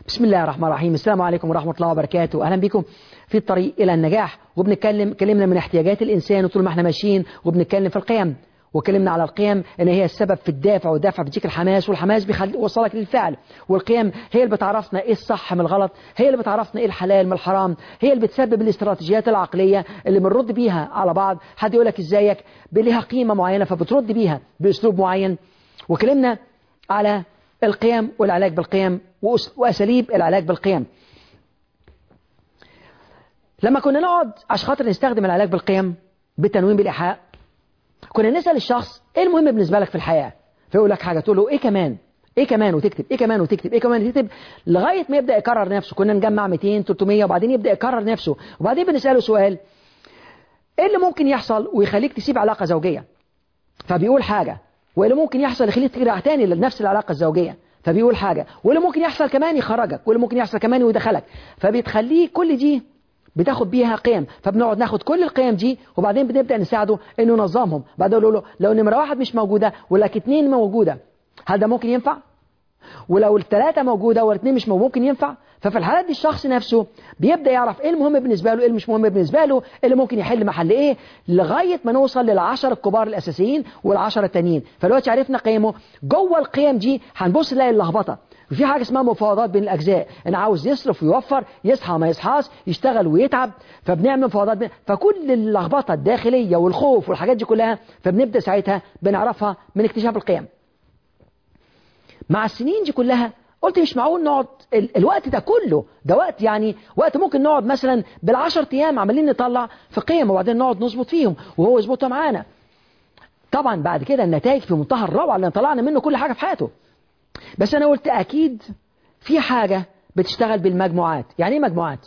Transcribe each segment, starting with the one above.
بسم الله الرحمن الرحيم السلام عليكم ورحمة الله وبركاته أهلا بكم في الطريق إلى النجاح وبنتكلم كلمنا من احتياجات الإنسان وطول ما احنا ماشيين وبنتكلم في القيم وكلمنا على القيم ان هي السبب في الدافع والدافع بيديك الحماس والحماس بيوصلك للفعل والقيم هي اللي بتعرفنا ايه الصح من الغلط هي اللي بتعرفنا ايه الحلال من الحرام هي اللي بتسبب الاستراتيجيات العقليه اللي بنرد بيها على بعض حد يقول لك ازيك ليها قيمه معينه فبترد بيها باسلوب معين وكلمنا على القيم والعلاج بالقيم واساليب العلاج بالقيم لما كنا نقعد عشان خاطر نستخدم العلاج بالقيم بالتنويم بالايحاء كنا نسأل الشخص ايه المهم بالنسبة لك في الحياة فيقول لك حاجة تقول له ايه كمان ايه كمان وتكتب ايه كمان وتكتب ايه كمان وتكتب لغاية ما يبدأ يكرر نفسه كنا نجمع 200 300 وبعدين يبدأ يكرر نفسه وبعدين بنسأله سؤال ايه اللي ممكن يحصل ويخليك تسيب علاقة زوجية فبيقول حاجة وايه اللي ممكن يحصل يخليك ترجع تاني لنفس العلاقة الزوجية فبيقول حاجة وايه اللي ممكن يحصل كمان يخرجك وايه اللي ممكن يحصل كمان يدخلك فبتخليه كل دي بتاخد بيها قيم فبنقعد ناخد كل القيم دي وبعدين بنبدا نساعده انه ينظمهم بعدين نقول له لو نمره واحد مش موجوده ولك اتنين موجوده هل ده ممكن ينفع؟ ولو الثلاثه موجوده والاثنين مش موجود ممكن ينفع؟ ففي الحالات دي الشخص نفسه بيبدا يعرف ايه المهم بالنسبه له ايه اللي مش مهم بالنسبه له ايه اللي ممكن يحل محل ايه لغايه ما نوصل للعشر الكبار الاساسيين والعشر التانيين فدلوقتي عرفنا قيمه جوه القيم دي هنبص نلاقي اللخبطه وفي حاجة اسمها مفاوضات بين الأجزاء أنا عاوز يصرف ويوفر يصحى ما يصحاش يشتغل ويتعب فبنعمل مفاوضات بين فكل اللخبطة الداخلية والخوف والحاجات دي كلها فبنبدأ ساعتها بنعرفها من اكتشاف القيم مع السنين دي كلها قلت مش معقول نقعد ال الوقت ده كله ده وقت يعني وقت ممكن نقعد مثلا بالعشر أيام عمالين نطلع في قيم وبعدين نقعد نظبط فيهم وهو يظبطها معانا طبعا بعد كده النتائج في منتهى الروعة اللي طلعنا منه كل حاجة في حياته بس أنا قلت أكيد في حاجة بتشتغل بالمجموعات يعني إيه مجموعات؟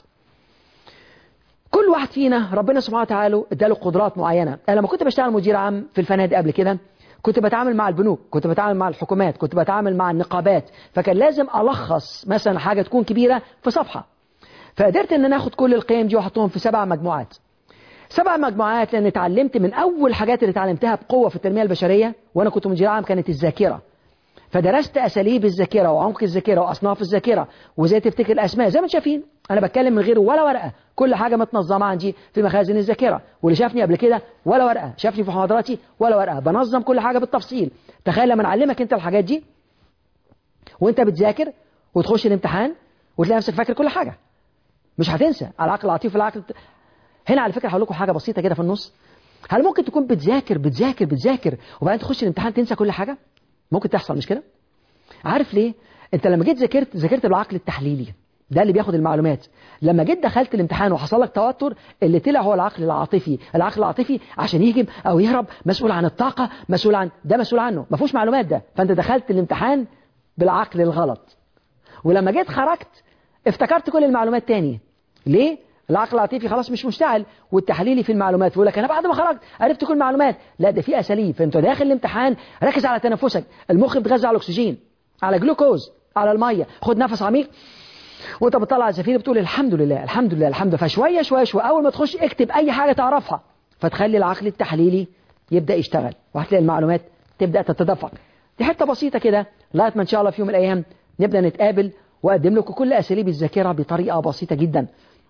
كل واحد فينا ربنا سبحانه وتعالى اداله قدرات معينة أنا لما كنت بشتغل مدير عام في الفنادق قبل كده كنت بتعامل مع البنوك كنت بتعامل مع الحكومات كنت بتعامل مع النقابات فكان لازم ألخص مثلا حاجة تكون كبيرة في صفحة فقدرت ان انا اخد كل القيم دي واحطهم في سبع مجموعات سبع مجموعات لان اتعلمت من اول حاجات اللي اتعلمتها بقوة في التنمية البشرية وانا كنت مدير عام كانت الذاكرة فدرست اساليب الذاكره وعمق الذاكره واصناف الذاكره وازاي تفتكر الاسماء زي ما انتم شايفين انا بتكلم من غير ولا ورقه كل حاجه متنظمه عندي في مخازن الذاكره واللي شافني قبل كده ولا ورقه شافني في محاضراتي ولا ورقه بنظم كل حاجه بالتفصيل تخيل لما نعلمك انت الحاجات دي وانت بتذاكر وتخش الامتحان وتلاقي نفسك فاكر كل حاجه مش هتنسى على العقل العاطفي والعقل هنا على فكره هقول لكم حاجه بسيطه كده في النص هل ممكن تكون بتذاكر بتذاكر بتذاكر وبعدين تخش الامتحان تنسى كل حاجه ممكن تحصل مش كده عارف ليه انت لما جيت ذاكرت ذاكرت بالعقل التحليلي ده اللي بياخد المعلومات لما جيت دخلت الامتحان وحصل لك توتر اللي طلع هو العقل العاطفي العقل العاطفي عشان يهجم او يهرب مسؤول عن الطاقه مسؤول عن ده مسؤول عنه ما فيهوش معلومات ده فانت دخلت الامتحان بالعقل الغلط ولما جيت خرجت افتكرت كل المعلومات تاني ليه العقل العاطفي خلاص مش مشتعل والتحليلي في المعلومات يقول لك انا بعد ما خرجت عرفت كل المعلومات لا ده في اساليب فانت داخل الامتحان ركز على تنفسك المخ بيتغذى على الاكسجين على جلوكوز على الميه خد نفس عميق وانت بتطلع الزفير بتقول الحمد لله الحمد لله الحمد لله فشويه شويه شويه اول ما تخش اكتب اي حاجه تعرفها فتخلي العقل التحليلي يبدا يشتغل وهتلاقي المعلومات تبدا تتدفق دي حته بسيطه كده لغايه ما ان شاء الله في يوم من الايام نبدا نتقابل واقدم لكم كل اساليب الذاكره بطريقه بسيطه جدا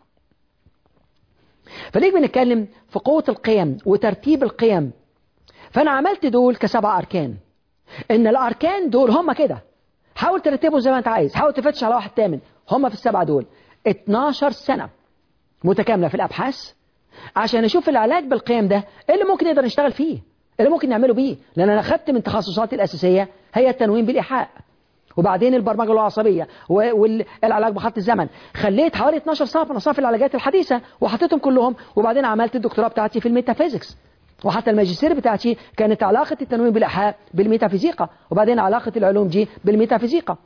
فليه بنتكلم في قوة القيم وترتيب القيم فأنا عملت دول كسبع أركان إن الأركان دول هم كده حاول ترتبهم زي ما أنت عايز حاول تفتش على واحد تامن هم في السبعة دول 12 سنة متكاملة في الأبحاث عشان نشوف العلاج بالقيم ده إيه اللي ممكن نقدر نشتغل فيه إيه اللي ممكن نعمله بيه لأن أنا خدت من تخصصاتي الأساسية هي التنويم بالإيحاء وبعدين البرمجه العصبيه والعلاج بخط الزمن خليت حوالي 12 صف من اصناف العلاجات الحديثه وحطيتهم كلهم وبعدين عملت الدكتوراه بتاعتي في الميتافيزيكس وحتى الماجستير بتاعتي كانت علاقه التنويم بالايحاء بالميتافيزيقا وبعدين علاقه العلوم دي بالميتافيزيقا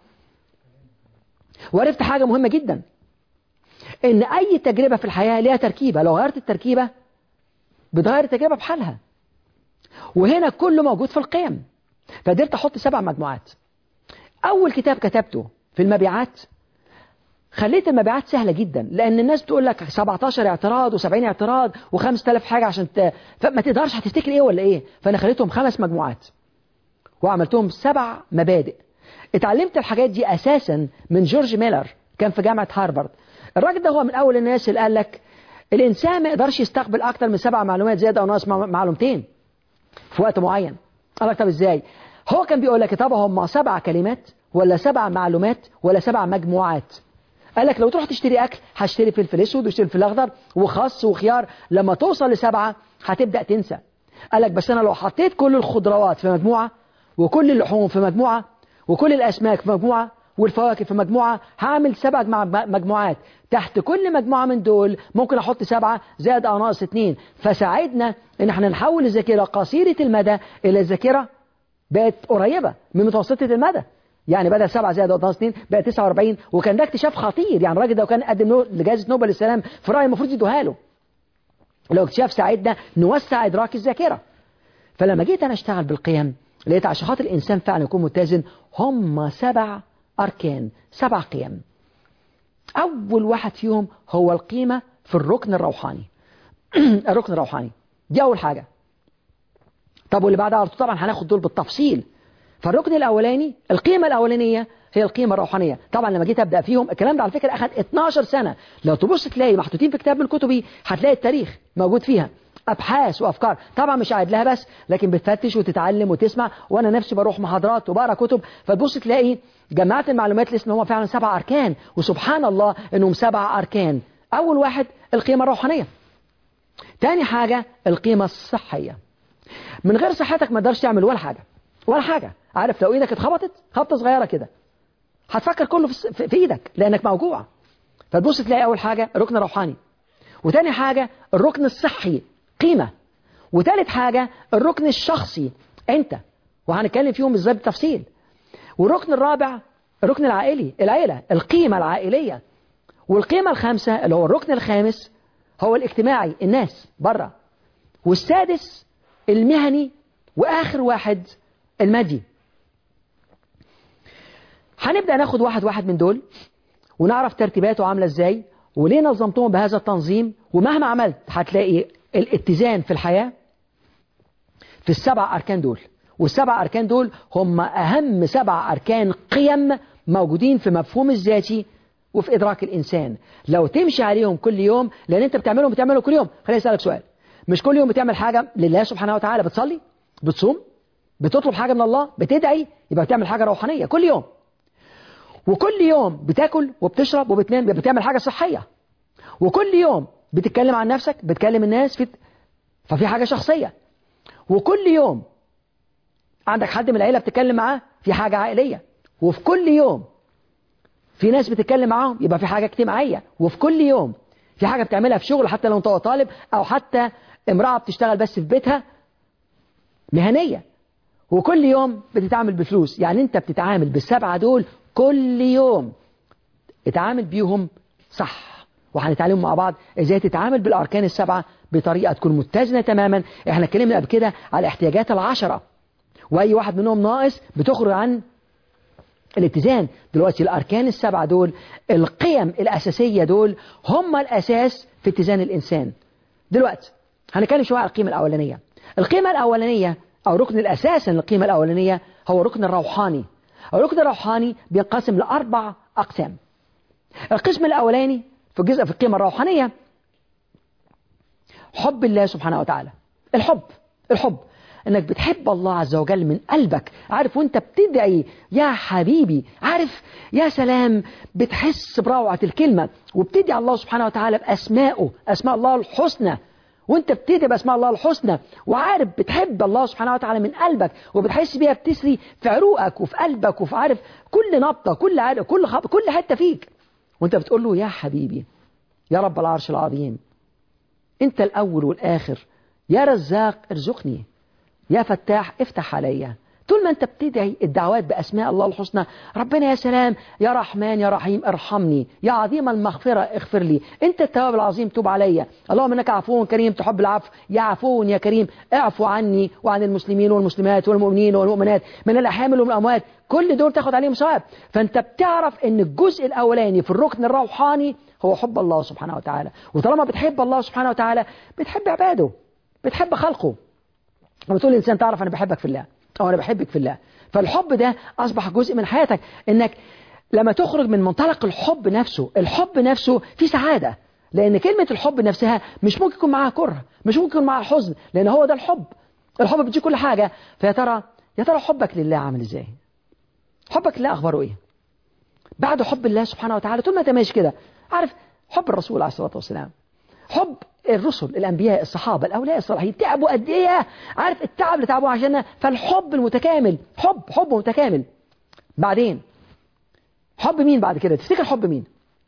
وعرفت حاجه مهمه جدا ان اي تجربه في الحياه ليها تركيبه لو غيرت التركيبه بتغير التجربه بحالها وهنا كله موجود في القيم فقدرت احط سبع مجموعات أول كتاب كتبته في المبيعات خليت المبيعات سهلة جدا لأن الناس بتقول لك 17 اعتراض و70 اعتراض و5000 حاجة عشان ت... فما تقدرش هتفتكر إيه ولا إيه فأنا خليتهم خمس مجموعات وعملتهم سبع مبادئ اتعلمت الحاجات دي أساسا من جورج ميلر كان في جامعة هارفارد الراجل ده هو من أول الناس اللي قال لك الإنسان ما يقدرش يستقبل أكتر من سبع معلومات زيادة أو ناقص معلومتين في وقت معين قال لك طب إزاي هو كان بيقول لك طب هم سبع كلمات ولا سبع معلومات ولا سبع مجموعات قال لك لو تروح تشتري أكل هشتري فلفل أسود واشتري فلفل أخضر وخس وخيار لما توصل لسبعة هتبدأ تنسى قال لك بس أنا لو حطيت كل الخضروات في مجموعة وكل اللحوم في مجموعة وكل الأسماك في مجموعة والفواكه في مجموعة هعمل سبع مجموعات تحت كل مجموعة من دول ممكن أحط سبعة زائد أو ناقص اتنين فساعدنا إن احنا نحول الذاكرة قصيرة المدى إلى ذاكرة بقت قريبة من متوسطة المدى يعني بدل 7 زائد 1 2 بقى 49 وكان ده اكتشاف خطير يعني الراجل ده كان قدم لجائزة نوبل للسلام في رأيي المفروض يدوها له لو اكتشاف ساعدنا نوسع إدراك الذاكرة فلما جيت أنا أشتغل بالقيم لقيت عشان خاطر الإنسان فعلا يكون متزن هم سبع أركان سبع قيم أول واحد فيهم هو القيمة في الركن الروحاني الركن الروحاني دي أول حاجة طب واللي بعدها طبعا هناخد دول بالتفصيل فالركن الأولاني القيمة الأولانية هي القيمة الروحانية طبعا لما جيت أبدأ فيهم الكلام ده على فكرة أخذ 12 سنة لو تبص تلاقي محطوطين في كتاب من كتبي هتلاقي التاريخ موجود فيها أبحاث وأفكار طبعا مش قاعد لها بس لكن بتفتش وتتعلم وتسمع وأنا نفسي بروح محاضرات وبقرا كتب فتبص تلاقي جمعت المعلومات لسه ان هم فعلا سبع أركان وسبحان الله إنهم سبع أركان أول واحد القيمة الروحانية تاني حاجة القيمة الصحية من غير صحتك ما تقدرش تعمل ولا حاجة ولا حاجة عارف لو ايدك اتخبطت خبطة صغيرة كده هتفكر كله في, في ايدك لانك موجوع فتبص تلاقي اول حاجة الركن الروحاني وتاني حاجة الركن الصحي قيمة وتالت حاجة الركن الشخصي انت وهنتكلم فيهم ازاي بالتفصيل والركن الرابع الركن العائلي العيلة القيمة العائلية والقيمة الخامسة اللي هو الركن الخامس هو الاجتماعي الناس بره والسادس المهني واخر واحد المادي هنبدأ ناخد واحد واحد من دول ونعرف ترتيباته عاملة ازاي وليه نظمتهم بهذا التنظيم ومهما عملت هتلاقي الاتزان في الحياة في السبع أركان دول والسبع أركان دول هم أهم سبع أركان قيم موجودين في مفهوم الذاتي وفي إدراك الإنسان لو تمشي عليهم كل يوم لأن أنت بتعملهم بتعملهم كل يوم خليني أسألك سؤال مش كل يوم بتعمل حاجة لله سبحانه وتعالى بتصلي بتصوم بتطلب حاجة من الله بتدعي يبقى بتعمل حاجة روحانية كل يوم وكل يوم بتاكل وبتشرب وبتنام يبقى بتعمل حاجة صحية وكل يوم بتتكلم عن نفسك بتكلم الناس في ففي حاجة شخصية وكل يوم عندك حد من العيلة بتتكلم معاه في حاجة عائلية وفي كل يوم في ناس بتتكلم معاهم يبقى في حاجة اجتماعية وفي كل يوم في حاجة بتعملها في شغل حتى لو انت طالب او حتى امرأة بتشتغل بس في بيتها مهنية وكل يوم بتتعامل بفلوس يعني انت بتتعامل بالسبعة دول كل يوم اتعامل بيهم صح وهنتعلم مع بعض ازاي تتعامل بالاركان السبعة بطريقة تكون متزنة تماما احنا اتكلمنا قبل كده على الاحتياجات العشرة واي واحد منهم ناقص بتخرج عن الاتزان دلوقتي الاركان السبعة دول القيم الاساسية دول هم الاساس في اتزان الانسان دلوقتي هنتكلم شوية على القيمة الاولانية القيمة الاولانية او ركن الاساس للقيمة الاولانية هو الركن الروحاني الركن الروحاني بينقسم لأربع أقسام القسم الأولاني في الجزء في القيمة الروحانية حب الله سبحانه وتعالى الحب الحب انك بتحب الله عز وجل من قلبك عارف وانت بتدعي يا حبيبي عارف يا سلام بتحس بروعة الكلمة وبتدعي الله سبحانه وتعالى بأسمائه أسماء الله الحسنى وانت بتدعي باسماء الله الحسنى وعارف بتحب الله سبحانه وتعالى من قلبك وبتحس بيها بتسري في عروقك وفي قلبك وفي عارف كل نبضة كل عارف كل خب... كل حتة فيك وانت بتقول له يا حبيبي يا رب العرش العظيم انت الاول والاخر يا رزاق ارزقني يا فتاح افتح عليا طول ما انت بتدعي الدعوات باسماء الله الحسنى ربنا يا سلام يا رحمن يا رحيم ارحمني يا عظيم المغفرة اغفر لي انت التواب العظيم توب عليا اللهم انك عفو كريم تحب العفو يا عفو يا كريم اعفو عني وعن المسلمين والمسلمات والمؤمنين والمؤمنات من الاحامل والاموات كل دول تاخد عليهم ثواب فانت بتعرف ان الجزء الاولاني في الركن الروحاني هو حب الله سبحانه وتعالى وطالما بتحب الله سبحانه وتعالى بتحب عباده بتحب خلقه لما تقول الانسان تعرف انا بحبك في الله أو أنا بحبك في الله فالحب ده أصبح جزء من حياتك إنك لما تخرج من منطلق الحب نفسه الحب نفسه في سعادة لأن كلمة الحب نفسها مش ممكن يكون معاها كره مش ممكن يكون معاها حزن لأن هو ده الحب الحب بتجي كل حاجة فيا ترى يا ترى حبك لله عامل ازاي حبك لله أخباره ايه بعد حب الله سبحانه وتعالى طول ما انت ماشي كده عارف حب الرسول عليه الصلاة والسلام حب الرسل الأنبياء الصحابة الأولياء الصالحين تعبوا قد إيه عارف التعب اللي تعبوه عشان فالحب المتكامل حب حب متكامل بعدين حب مين بعد كده تفتكر حب مين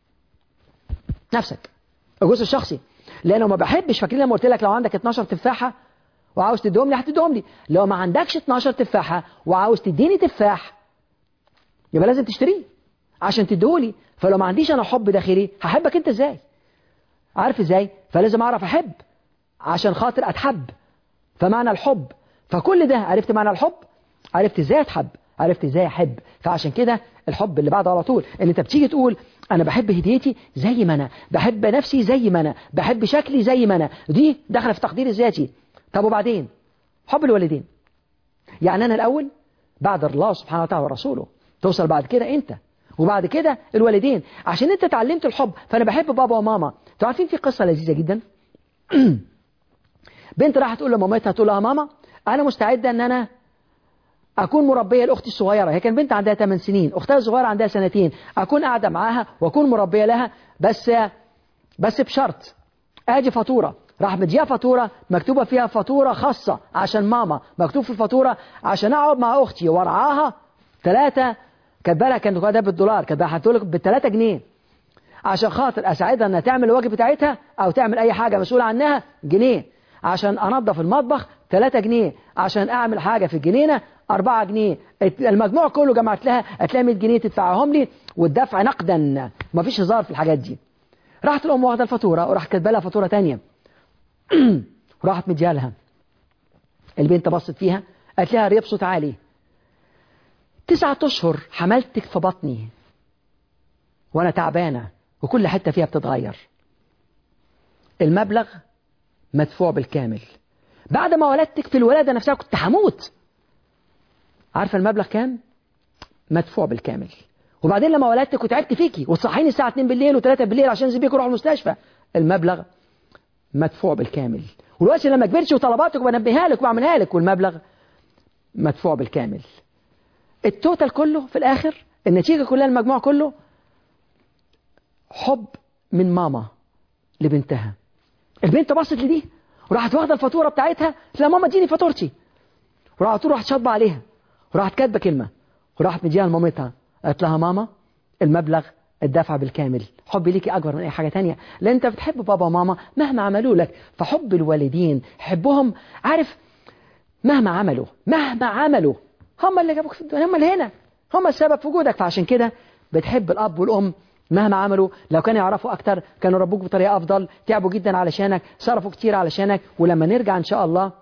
نفسك الجزء الشخصي لأنه ما بحبش فاكرين لما قلت لك لو عندك 12 تفاحة وعاوز تديهم لي هتديهم لي لو ما عندكش 12 تفاحة وعاوز تديني تفاح يبقى لازم تشتريه عشان تديهولي فلو ما عنديش انا حب داخلي هحبك انت ازاي عارف ازاي فلازم اعرف احب عشان خاطر اتحب فمعنى الحب فكل ده عرفت معنى الحب عرفت ازاي اتحب عرفت ازاي احب فعشان كده الحب اللي بعده على طول ان انت بتيجي تقول انا بحب هديتي زي ما انا بحب نفسي زي ما انا بحب شكلي زي ما انا دي داخله في تقدير الذاتي طب وبعدين حب الوالدين يعني انا الاول بعد الله سبحانه وتعالى ورسوله توصل بعد كده انت وبعد كده الوالدين عشان انت اتعلمت الحب فانا بحب بابا وماما انتوا عارفين في قصه لذيذه جدا بنت راحت تقول لمامتها تقول لها ماما انا مستعده ان انا اكون مربيه لاختي الصغيره هي كان بنت عندها 8 سنين اختها الصغيره عندها سنتين اكون قاعده معاها واكون مربيه لها بس بس بشرط اجي فاتوره راح مديها فاتوره مكتوبه فيها فاتوره خاصه عشان ماما مكتوب في الفاتوره عشان اقعد مع اختي وارعاها ثلاثه كاتبه لها كان ده بالدولار كانت هتقول ب 3 جنيه عشان خاطر اساعدها انها تعمل الواجب بتاعتها او تعمل اي حاجه مسؤوله عنها جنيه عشان انظف المطبخ 3 جنيه عشان اعمل حاجه في الجنينه 4 جنيه المجموع كله جمعت لها هتلاقي 100 جنيه تدفعهم لي والدفع نقدا مفيش هزار في الحاجات دي راحت الام واخده الفاتوره وراح كاتبه لها فاتوره ثانيه وراحت مديها لها البنت بصت فيها قالت لها ريب صوت عالي تسعة أشهر حملتك في بطني وأنا تعبانة وكل حتة فيها بتتغير المبلغ مدفوع بالكامل بعد ما ولدتك في الولادة نفسها كنت هموت عارفة المبلغ كام؟ مدفوع بالكامل وبعدين لما ولدتك وتعبت فيكي وتصحيني الساعة 2 بالليل و3 بالليل عشان زبيك اروح المستشفى المبلغ مدفوع بالكامل والوقت لما كبرتش وطلباتك بنبهها لك وبعملها لك والمبلغ مدفوع بالكامل التوتال كله في الآخر النتيجة كلها المجموع كله حب من ماما لبنتها البنت بصت لدي وراحت واخده الفاتوره بتاعتها لا ماما اديني فاتورتي وراحت تروح تشطب عليها وراحت كاتبه كلمه وراحت مديها لمامتها قالت لها ماما المبلغ الدفع بالكامل حبي ليكي أكبر من أي حاجة تانية لأن أنت بتحب بابا وماما مهما عملوا لك فحب الوالدين حبهم عارف مهما عملوا مهما عملوا هم اللي جابوك في الدنيا هم اللي هنا هم السبب في وجودك فعشان كده بتحب الأب والأم مهما عملوا لو كانوا يعرفوا أكتر كانوا ربوك بطريقة أفضل تعبوا جدا علشانك صرفوا كتير علشانك ولما نرجع إن شاء الله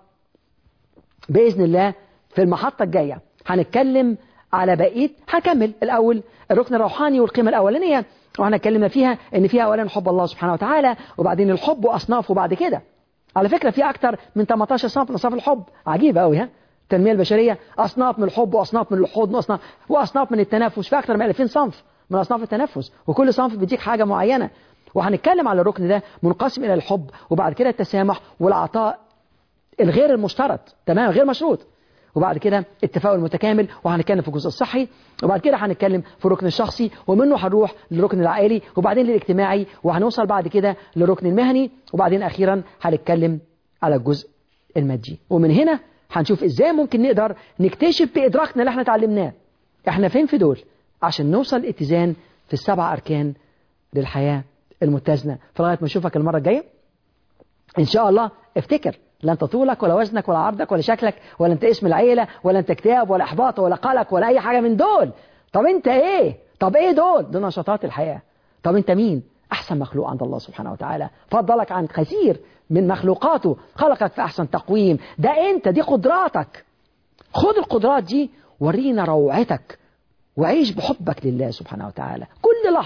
بإذن الله في المحطة الجاية هنتكلم على بقية هكمل الأول الركن الروحاني والقيمة الأولانية واحنا اتكلمنا فيها ان فيها اولا حب الله سبحانه وتعالى وبعدين الحب واصنافه بعد كده على فكرة في اكتر من 18 صنف من صنف الحب عجيبة قوي ها التنمية البشرية أصناف من الحب وأصناف من الحضن وأصناف, وأصناف من التنافس في أكثر من 2000 صنف من أصناف التنافس وكل صنف بيديك حاجة معينة وهنتكلم على الركن ده منقسم إلى الحب وبعد كده التسامح والعطاء الغير المشترط تمام غير مشروط وبعد كده التفاؤل المتكامل وهنتكلم في الجزء الصحي وبعد كده هنتكلم في الركن الشخصي ومنه هنروح للركن العائلي وبعدين للاجتماعي وهنوصل بعد كده للركن المهني وبعدين أخيرا هنتكلم على الجزء المادي ومن هنا هنشوف ازاي ممكن نقدر نكتشف بإدراكنا اللي احنا اتعلمناه احنا فين في دول عشان نوصل اتزان في السبع أركان للحياة المتزنة فلغاية ما نشوفك المرة الجاية إن شاء الله افتكر لا انت طولك ولا وزنك ولا عرضك ولا شكلك ولا انت اسم العيلة ولا انت اكتئاب ولا احباط ولا قلق ولا اي حاجة من دول طب انت ايه طب ايه دول دول نشاطات الحياة طب انت مين احسن مخلوق عند الله سبحانه وتعالى فضلك عن كثير من مخلوقاته خلقك في احسن تقويم ده انت دي قدراتك خد القدرات دي ورينا روعتك وعيش بحبك لله سبحانه وتعالى كل لحظة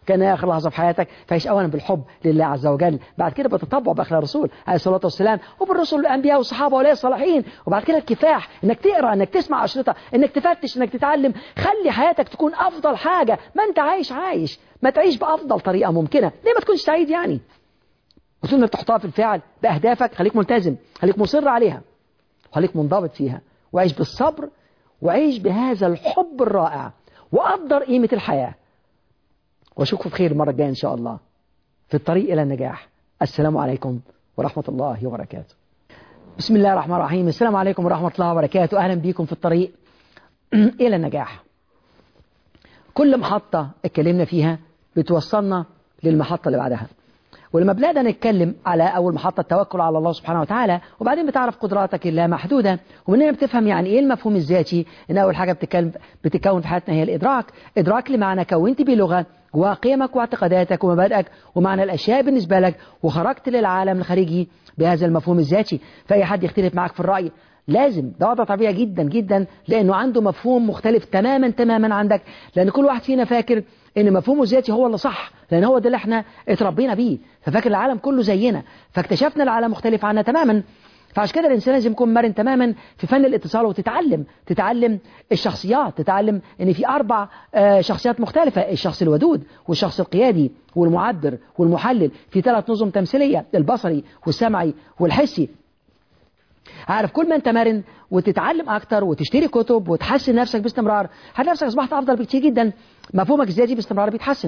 كان آخر لحظة في حياتك فعيش أولا بالحب لله عز وجل بعد كده بتطبع بأخلاق الرسول عليه الصلاة والسلام وبالرسل والأنبياء والصحابة ولا الصالحين وبعد كده الكفاح إنك تقرأ إنك تسمع أشرطة إنك تفتش إنك تتعلم خلي حياتك تكون أفضل حاجة ما أنت عايش عايش ما تعيش بأفضل طريقة ممكنة ليه ما تكونش سعيد يعني وطول ما بتحطها في الفعل بأهدافك خليك ملتزم خليك مصر عليها خليك منضبط فيها وعيش بالصبر وعيش بهذا الحب الرائع وقدر قيمة الحياة واشوفكم بخير المرة الجاية إن شاء الله في الطريق إلى النجاح السلام عليكم ورحمة الله وبركاته بسم الله الرحمن الرحيم السلام عليكم ورحمة الله وبركاته أهلا بكم في الطريق إلى النجاح كل محطة اتكلمنا فيها بتوصلنا للمحطة اللي بعدها ولما بدأنا نتكلم على أول محطة التوكل على الله سبحانه وتعالى وبعدين بتعرف قدراتك اللا محدودة ومن هنا بتفهم يعني إيه المفهوم الذاتي إن أول حاجة بتتكلم بتكون في حياتنا هي الإدراك إدراك لمعنى كونت بيه لغة وقيمك واعتقاداتك ومبادئك ومعنى الأشياء بالنسبة لك وخرجت للعالم الخارجي بهذا المفهوم الذاتي فأي حد يختلف معك في الرأي لازم ده وضع طبيعي جدا جدا لأنه عنده مفهوم مختلف تماما تماما عندك لأن كل واحد فينا فاكر ان مفهومه الذاتي هو اللي صح لان هو ده اللي احنا اتربينا بيه ففاكر العالم كله زينا فاكتشفنا العالم مختلف عنا تماما فعشان كده الانسان لازم يكون مرن تماما في فن الاتصال وتتعلم تتعلم الشخصيات تتعلم ان في اربع شخصيات مختلفه الشخص الودود والشخص القيادي والمعبر والمحلل في ثلاث نظم تمثيليه البصري والسمعي والحسي عارف كل ما انت مرن وتتعلم اكتر وتشتري كتب وتحسن نفسك باستمرار هتلاقي نفسك اصبحت افضل بكتير جدا مفهومك الذاتي باستمرار بيتحسن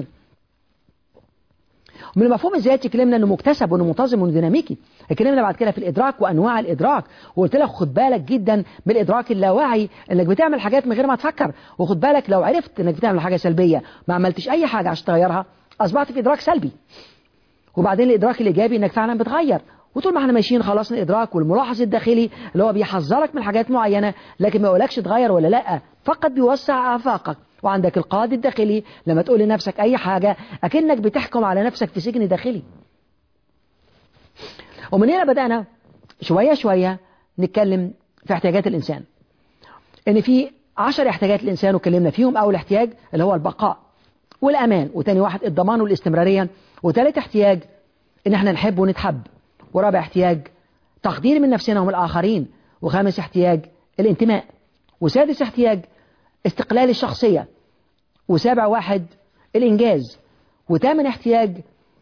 من المفهوم الذاتي اتكلمنا انه مكتسب وانه منتظم وانه ديناميكي اتكلمنا بعد كده في الادراك وانواع الادراك وقلت لك خد بالك جدا من الادراك اللاواعي انك بتعمل حاجات من غير ما تفكر وخد بالك لو عرفت انك بتعمل حاجه سلبيه ما عملتش اي حاجه عشان تغيرها اصبحت في ادراك سلبي وبعدين الادراك الايجابي انك فعلا بتغير وطول ما احنا ماشيين خلصنا الادراك والملاحظ الداخلي اللي هو بيحذرك من حاجات معينه لكن ما يقولكش تغير ولا لا فقط بيوسع افاقك وعندك القاضي الداخلي لما تقول لنفسك اي حاجه اكنك بتحكم على نفسك في سجن داخلي ومن هنا بدانا شويه شويه نتكلم في احتياجات الانسان ان في عشر احتياجات الانسان واتكلمنا فيهم اول احتياج اللي هو البقاء والامان وتاني واحد الضمان والاستمراريه وثالث احتياج ان احنا نحب ونتحب ورابع احتياج تقدير من نفسنا ومن الآخرين وخامس احتياج الانتماء وسادس احتياج استقلال الشخصية وسابع واحد الإنجاز وثامن احتياج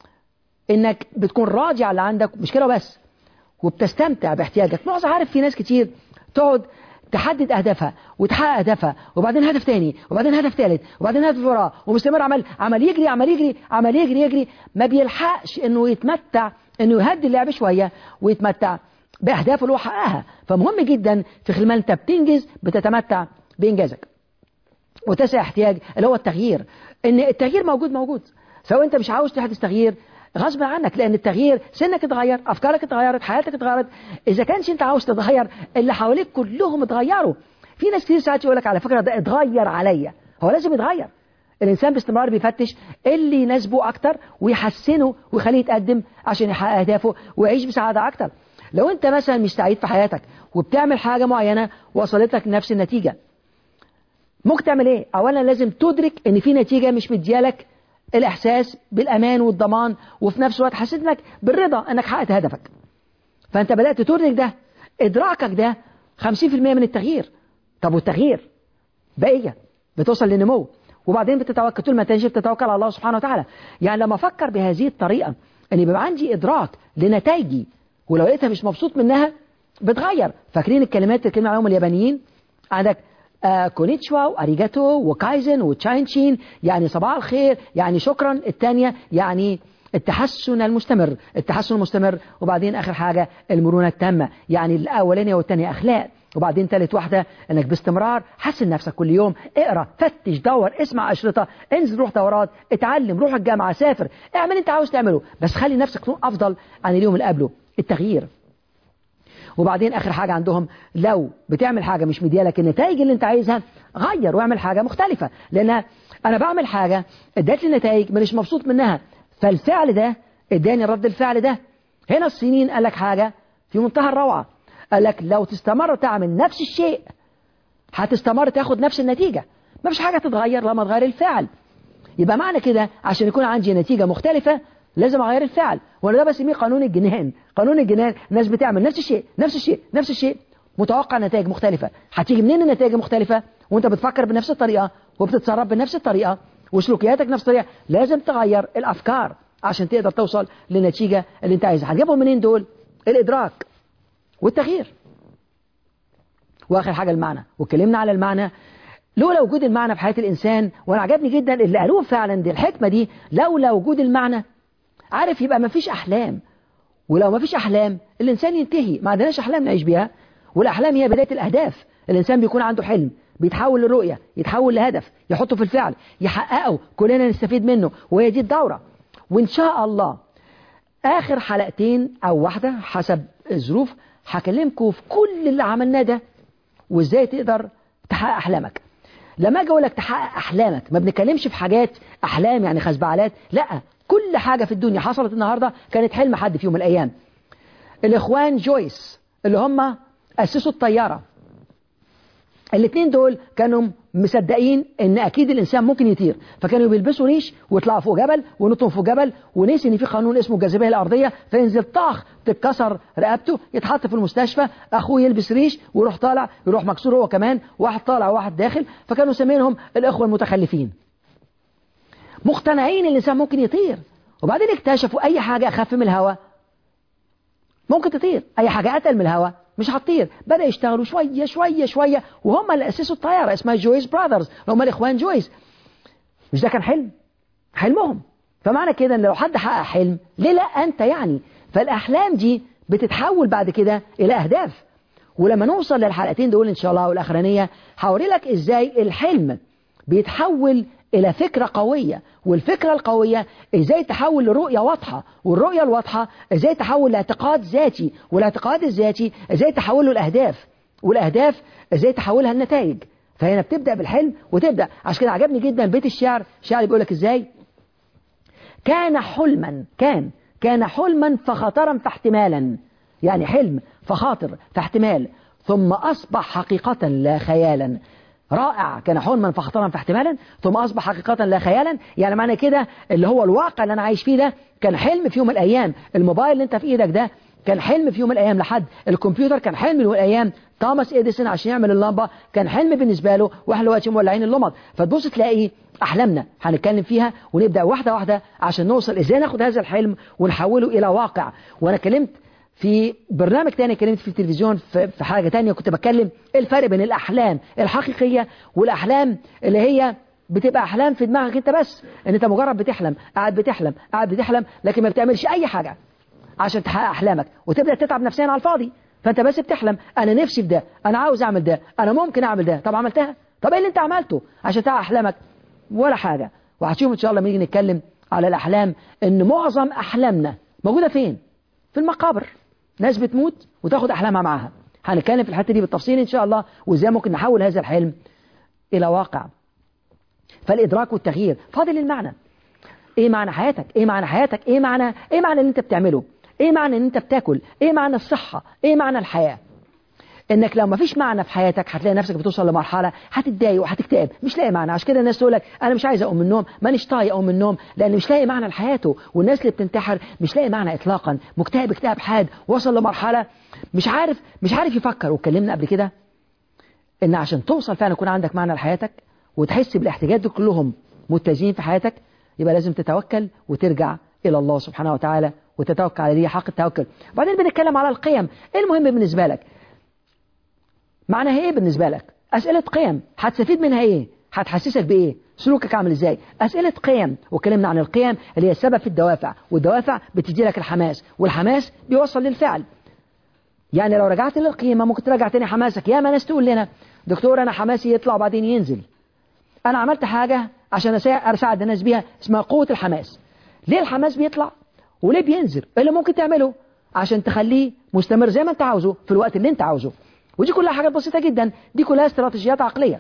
إنك بتكون راضي على اللي عندك مش كده بس وبتستمتع باحتياجك معظم عارف في ناس كتير تقعد تحدد أهدافها وتحقق أهدافها وبعدين هدف تاني وبعدين هدف تالت وبعدين هدف وراه ومستمر عمل عمل يجري عمل يجري عمل يجري يجري ما بيلحقش إنه يتمتع انه يهدي اللعب شوية ويتمتع باهدافه اللي هو حققها فمهم جدا في خلال ما انت بتنجز بتتمتع بانجازك وتسع احتياج اللي هو التغيير ان التغيير موجود موجود سواء انت مش عاوز تحدث تغيير غصب عنك لان التغيير سنك اتغير افكارك اتغيرت حياتك اتغيرت اذا كانش انت عاوز تتغير اللي حواليك كلهم اتغيروا في ناس كتير ساعات يقول لك على فكره ده اتغير عليا هو لازم يتغير الإنسان باستمرار بيفتش اللي يناسبه أكتر ويحسنه ويخليه يتقدم عشان يحقق أهدافه ويعيش بسعادة أكتر لو أنت مثلا مش سعيد في حياتك وبتعمل حاجة معينة وصلت لك نفس النتيجة ممكن تعمل إيه؟ أولا لازم تدرك إن في نتيجة مش مديالك الإحساس بالأمان والضمان وفي نفس الوقت حسيت إنك بالرضا إنك حققت هدفك فأنت بدأت تدرك ده إدراكك ده 50% من التغيير طب والتغيير بقية بتوصل للنمو وبعدين بتتوكل طول ما تنشف بتتوكل على الله سبحانه وتعالى يعني لما افكر بهذه الطريقه ان يبقى عندي ادراك لنتائجي ولو لقيتها مش مبسوط منها بتغير فاكرين الكلمات اللي اتكلمنا عليهم اليابانيين عندك آه كونيتشوا واريجاتو وكايزن وتشاينشين يعني صباح الخير يعني شكرا الثانيه يعني التحسن المستمر التحسن المستمر وبعدين اخر حاجه المرونه التامه يعني الاولانيه والثانيه اخلاق وبعدين ثالث واحدة انك باستمرار حسن نفسك كل يوم اقرا فتش دور اسمع اشرطة انزل روح دورات اتعلم روح الجامعة سافر اعمل انت عاوز تعمله بس خلي نفسك تكون افضل عن اليوم اللي قبله التغيير وبعدين اخر حاجة عندهم لو بتعمل حاجة مش مديالك النتائج اللي انت عايزها غير واعمل حاجة مختلفة لان انا بعمل حاجة ادت لي نتائج مش مبسوط منها فالفعل ده اداني رد الفعل ده هنا الصينيين قال لك حاجة في منتهى الروعة قال لك لو تستمر تعمل نفس الشيء هتستمر تاخد نفس النتيجة ما فيش حاجة تتغير لما تغير الفعل يبقى معنى كده عشان يكون عندي نتيجة مختلفة لازم اغير الفعل وانا ده بسميه قانون الجنان قانون الجنان الناس بتعمل نفس الشيء نفس الشيء نفس الشيء متوقع نتائج مختلفة هتيجي منين النتائج المختلفة وانت بتفكر بنفس الطريقة وبتتصرف بنفس الطريقة وسلوكياتك نفس الطريقة لازم تغير الافكار عشان تقدر توصل للنتيجة اللي انت عايزها هتجيبهم منين دول الادراك والتغيير واخر حاجة المعنى واتكلمنا على المعنى لولا وجود المعنى في حياة الإنسان وأنا عجبني جدا اللي قالوه فعلا دي الحكمة دي لولا وجود المعنى عارف يبقى ما فيش أحلام ولو ما فيش أحلام الإنسان ينتهي ما عندناش أحلام نعيش بيها والأحلام هي بداية الأهداف الإنسان بيكون عنده حلم بيتحول لرؤية يتحول لهدف يحطه في الفعل يحققه كلنا نستفيد منه وهي دي الدورة وإن شاء الله آخر حلقتين أو واحدة حسب الظروف هكلمكم في كل اللي عملناه ده وإزاي تقدر تحقق أحلامك لما اجي اقول لك تحقق احلامك ما بنتكلمش في حاجات احلام يعني خزبعلات لا كل حاجه في الدنيا حصلت النهارده كانت حلم حد في يوم من الايام الاخوان جويس اللي هم اسسوا الطياره الاثنين دول كانوا مصدقين ان اكيد الانسان ممكن يطير فكانوا بيلبسوا ريش ويطلعوا فوق جبل ونطوا فوق جبل ونسي ان في قانون اسمه الجاذبيه الارضيه فينزل طاخ تتكسر رقبته يتحط في المستشفى اخوه يلبس ريش ويروح طالع يروح مكسور هو كمان واحد طالع وواحد داخل فكانوا سمينهم الاخوه المتخلفين مقتنعين ان الانسان ممكن يطير وبعدين اكتشفوا اي حاجه اخف من الهواء ممكن تطير اي حاجه اتقل من الهواء مش هتطير بدا يشتغلوا شويه شويه شويه وهم اللي اسسوا الطياره اسمها جويس براذرز هم الاخوان جويس مش ده كان حلم حلمهم فمعنى كده ان لو حد حقق حلم ليه لا انت يعني فالاحلام دي بتتحول بعد كده الى اهداف ولما نوصل للحلقتين دول ان شاء الله والاخرانيه هوري لك ازاي الحلم بيتحول إلى فكرة قوية والفكرة القوية إزاي تحول لرؤية واضحة والرؤية الواضحة إزاي تحول لاعتقاد ذاتي والاعتقاد الذاتي إزاي تحوله الأهداف والأهداف إزاي تحولها النتائج فهنا بتبدأ بالحلم وتبدأ عشان كده عجبني جدا بيت الشعر الشعر بيقول لك إزاي كان حلما كان كان حلما فخطرا فاحتمالا يعني حلم فخاطر فاحتمال ثم أصبح حقيقة لا خيالا رائع كان حلما فخطرا فاحتمالا ثم أصبح حقيقة لا خيالا يعني معنى كده اللي هو الواقع اللي أنا عايش فيه ده كان حلم في يوم من الأيام الموبايل اللي أنت في إيدك ده كان حلم في يوم من الأيام لحد الكمبيوتر كان حلم من الأيام توماس إديسون عشان يعمل اللمبة كان حلم بالنسبة له واحنا دلوقتي مولعين اللمض فتبص تلاقي أحلامنا هنتكلم فيها ونبدأ واحدة واحدة عشان نوصل إزاي ناخد هذا الحلم ونحوله إلى واقع وأنا كلمت في برنامج تاني كلمت في التلفزيون في حاجة تانية كنت بتكلم ايه الفرق بين الأحلام الحقيقية والأحلام اللي هي بتبقى أحلام في دماغك أنت بس إن أنت مجرد بتحلم قاعد بتحلم قاعد بتحلم لكن ما بتعملش أي حاجة عشان تحقق أحلامك وتبدأ تتعب نفسيا على الفاضي فأنت بس بتحلم أنا نفسي في ده أنا عاوز أعمل ده أنا ممكن أعمل ده طب عملتها طب إيه اللي أنت عملته عشان تحقق أحلامك ولا حاجة وهتشوف إن شاء الله لما نيجي نتكلم على الأحلام إن معظم أحلامنا موجودة فين؟ في المقابر ناس بتموت وتاخد أحلامها معاها هنتكلم في الحتة دي بالتفصيل إن شاء الله وإزاي ممكن نحول هذا الحلم إلى واقع فالإدراك والتغيير فاضل المعنى إيه معنى حياتك إيه معنى حياتك إيه معنى إيه معنى اللي أنت بتعمله إيه معنى إن أنت بتاكل إيه معنى الصحة إيه معنى الحياة انك لو ما فيش معنى في حياتك هتلاقي نفسك بتوصل لمرحله هتتضايق وهتكتئب مش لاقي معنى عشان كده الناس تقول لك انا مش عايز اقوم من النوم مانيش طايق اقوم من النوم لان مش لاقي معنى لحياته والناس اللي بتنتحر مش لاقي معنى اطلاقا مكتئب اكتئاب حاد وصل لمرحله مش عارف مش عارف يفكر واتكلمنا قبل كده ان عشان توصل فعلا يكون عندك معنى لحياتك وتحس بالاحتياجات دول كلهم متزنين في حياتك يبقى لازم تتوكل وترجع الى الله سبحانه وتعالى وتتوكل على دي حق التوكل وبعدين بنتكلم على القيم ايه المهم بالنسبه لك معناها ايه بالنسبة لك أسئلة قيم هتستفيد منها ايه هتحسسك بايه سلوكك عامل ازاي أسئلة قيم وكلمنا عن القيم اللي هي السبب في الدوافع والدوافع بتدي لك الحماس والحماس بيوصل للفعل يعني لو رجعت للقيمة ممكن ترجع تاني حماسك يا ما ناس تقول لنا دكتور أنا حماسي يطلع وبعدين ينزل أنا عملت حاجة عشان أساعد الناس بيها اسمها قوة الحماس ليه الحماس بيطلع وليه بينزل إيه اللي ممكن تعمله عشان تخليه مستمر زي ما انت عاوزه في الوقت اللي انت عاوزه ودي كلها حاجات بسيطة جدا دي كلها استراتيجيات عقلية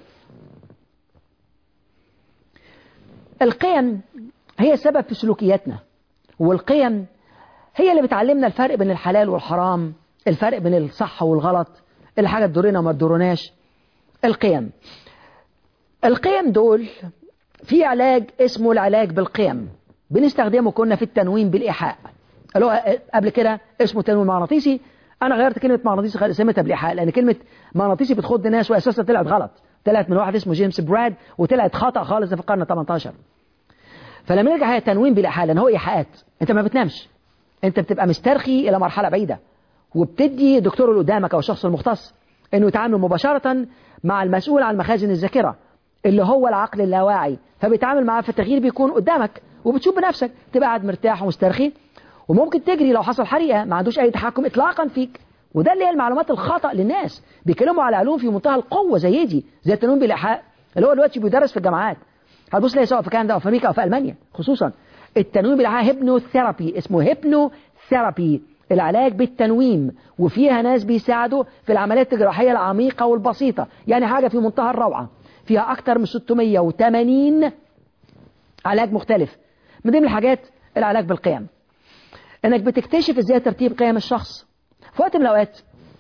القيم هي السبب في سلوكياتنا والقيم هي اللي بتعلمنا الفرق بين الحلال والحرام الفرق بين الصح والغلط الحاجة تضرنا وما تضرناش القيم القيم دول في علاج اسمه العلاج بالقيم بنستخدمه كنا في التنويم بالإيحاء اللي هو قبل كده اسمه تنويم مغناطيسي أنا غيرت كلمة مغناطيسي سميتها بالإيحاء لأن كلمة مغناطيسي بتخض الناس وأساسا طلعت غلط طلعت من واحد اسمه جيمس براد وطلعت خطأ خالص في القرن 18 فلما نرجع هي تنويم بالإيحاء لأن هو إيحاءات أنت ما بتنامش أنت بتبقى مسترخي إلى مرحلة بعيدة وبتدي دكتور اللي قدامك أو الشخص المختص إنه يتعامل مباشرة مع المسؤول عن مخازن الذاكرة اللي هو العقل اللاواعي فبيتعامل معاه فالتغيير بيكون قدامك وبتشوف بنفسك تبقى قاعد مرتاح ومسترخي وممكن تجري لو حصل حريقة ما عندوش أي تحكم إطلاقا فيك وده اللي هي المعلومات الخطأ للناس بيتكلموا على علوم في منتهى القوة زي دي زي التنويم بالإيحاء اللي هو دلوقتي بيدرس في الجامعات هتبص تلاقي سواء في كندا أو في أمريكا أو في ألمانيا خصوصا التنويم بالإيحاء هيبنو ثيرابي اسمه هيبنو ثيرابي العلاج بالتنويم وفيها ناس بيساعدوا في العمليات الجراحية العميقة والبسيطة يعني حاجة في منتهى الروعة فيها أكثر من 680 علاج مختلف من ضمن الحاجات العلاج بالقيم انك بتكتشف ازاي ترتيب قيم الشخص في وقت من الاوقات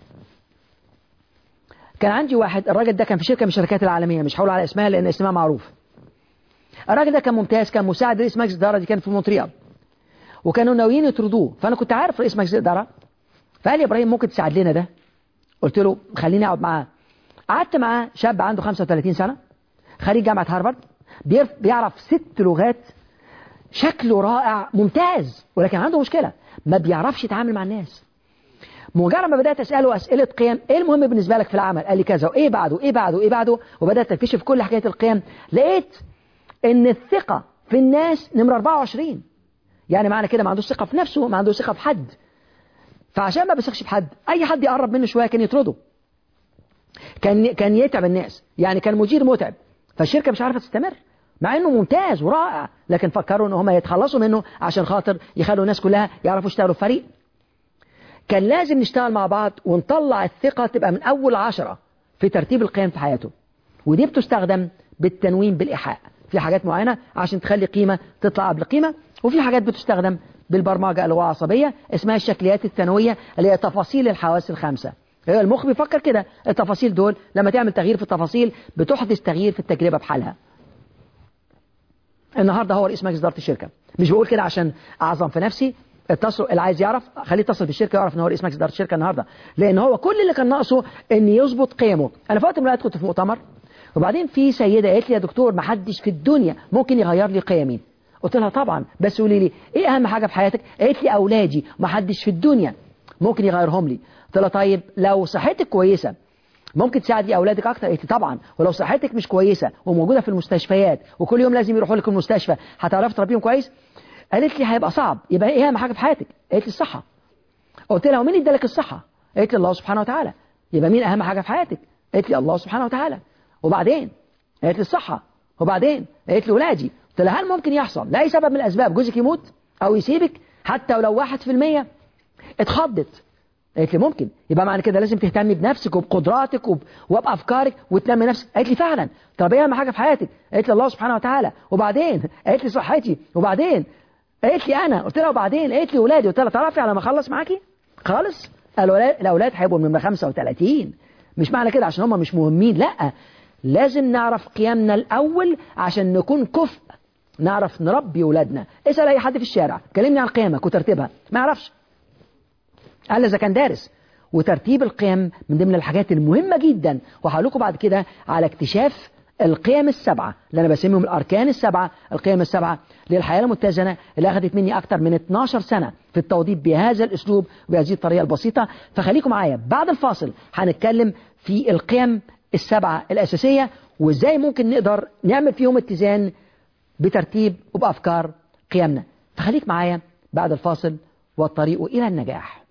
كان عندي واحد الراجل ده كان في شركه من الشركات العالميه مش هقول على اسمها لان اسمها معروف الراجل ده كان ممتاز كان مساعد رئيس مجلس الاداره دي كان في مونتريال وكانوا ناويين يطردوه فانا كنت عارف رئيس مجلس الاداره فقال لي ابراهيم ممكن تساعد لنا ده قلت له خليني اقعد معاه قعدت معاه شاب عنده 35 سنه خريج جامعه هارفارد بيعرف ست لغات شكله رائع ممتاز ولكن عنده مشكلة ما بيعرفش يتعامل مع الناس مجرد ما بدأت أسأله أسئلة قيم إيه المهم بالنسبة لك في العمل قال لي كذا وإيه بعده إيه بعده إيه بعده وبدأت أكتشف كل حكاية القيم لقيت إن الثقة في الناس نمرة 24 يعني معنى كده ما عندوش ثقة في نفسه ما عندوش ثقة في حد فعشان ما بيثقش في حد أي حد يقرب منه شوية كان يطرده كان كان يتعب الناس يعني كان مدير متعب فالشركة مش عارفة تستمر مع انه ممتاز ورائع لكن فكروا ان هم يتخلصوا منه عشان خاطر يخلوا الناس كلها يعرفوا يشتغلوا في فريق كان لازم نشتغل مع بعض ونطلع الثقة تبقى من اول عشرة في ترتيب القيم في حياته ودي بتستخدم بالتنوين بالإيحاء في حاجات معينة عشان تخلي قيمة تطلع قبل قيمة وفي حاجات بتستخدم بالبرمجة اللغة العصبية اسمها الشكليات الثانوية اللي هي تفاصيل الحواس الخمسة المخ بيفكر كده التفاصيل دول لما تعمل تغيير في التفاصيل بتحدث تغيير في التجربة بحالها النهارده هو رئيس مجلس اداره الشركه مش بقول كده عشان اعظم في نفسي اتصل اللي عايز يعرف خليه يتصل بالشركه يعرف ان هو رئيس مجلس اداره الشركه النهارده لان هو كل اللي كان ناقصه ان يظبط قيمه انا في وقت من كنت في مؤتمر وبعدين في سيده قالت لي يا دكتور ما حدش في الدنيا ممكن يغير لي قيمي قلت لها طبعا بس قولي لي ايه اهم حاجه في حياتك قالت لي اولادي ما حدش في الدنيا ممكن يغيرهم لي قلت لها طيب لو صحتك كويسه ممكن تساعدي اولادك اكتر قالت طبعا ولو صحتك مش كويسه وموجوده في المستشفيات وكل يوم لازم يروحوا لك المستشفى هتعرفي تربيهم كويس قالت لي هيبقى صعب يبقى ايه اهم حاجه في حياتك قالت لي الصحه قلت لها ومين ادالك الصحه قالت لي الله سبحانه وتعالى يبقى مين اهم حاجه في حياتك قالت لي الله سبحانه وتعالى وبعدين قالت لي الصحه وبعدين قالت لي ولادي قلت لها هل ممكن يحصل لاي سبب من الاسباب جوزك يموت او يسيبك حتى ولو واحد في المية اتخضت قالت لي ممكن يبقى معنى كده لازم تهتمي بنفسك وبقدراتك وب... وبافكارك وتنمي نفسك قالت لي فعلا طب ايه اهم حاجه في حياتك قالت لي الله سبحانه وتعالى وبعدين قالت لي صحتي وبعدين قالت لي انا قلت لها وبعدين قالت لي ولادي قلت لها تعرفي على ما اخلص معاكي خالص الولاد الاولاد هيبقوا من 35 مش معنى كده عشان هم مش مهمين لا لازم نعرف قيمنا الاول عشان نكون كفء نعرف نربي ولادنا اسال اي حد في الشارع كلمني عن قيمك وترتيبها ما يعرفش قال إذا كان دارس وترتيب القيم من ضمن الحاجات المهمة جدا وهقول لكم بعد كده على اكتشاف القيم السبعة اللي أنا بسميهم الأركان السبعة القيم السبعة للحياة المتزنة اللي أخذت مني أكتر من 12 سنة في التوضيب بهذا الأسلوب وبهذه الطريقة البسيطة فخليكم معايا بعد الفاصل هنتكلم في القيم السبعة الأساسية وإزاي ممكن نقدر نعمل فيهم اتزان بترتيب وبأفكار قيمنا فخليك معايا بعد الفاصل والطريق إلى النجاح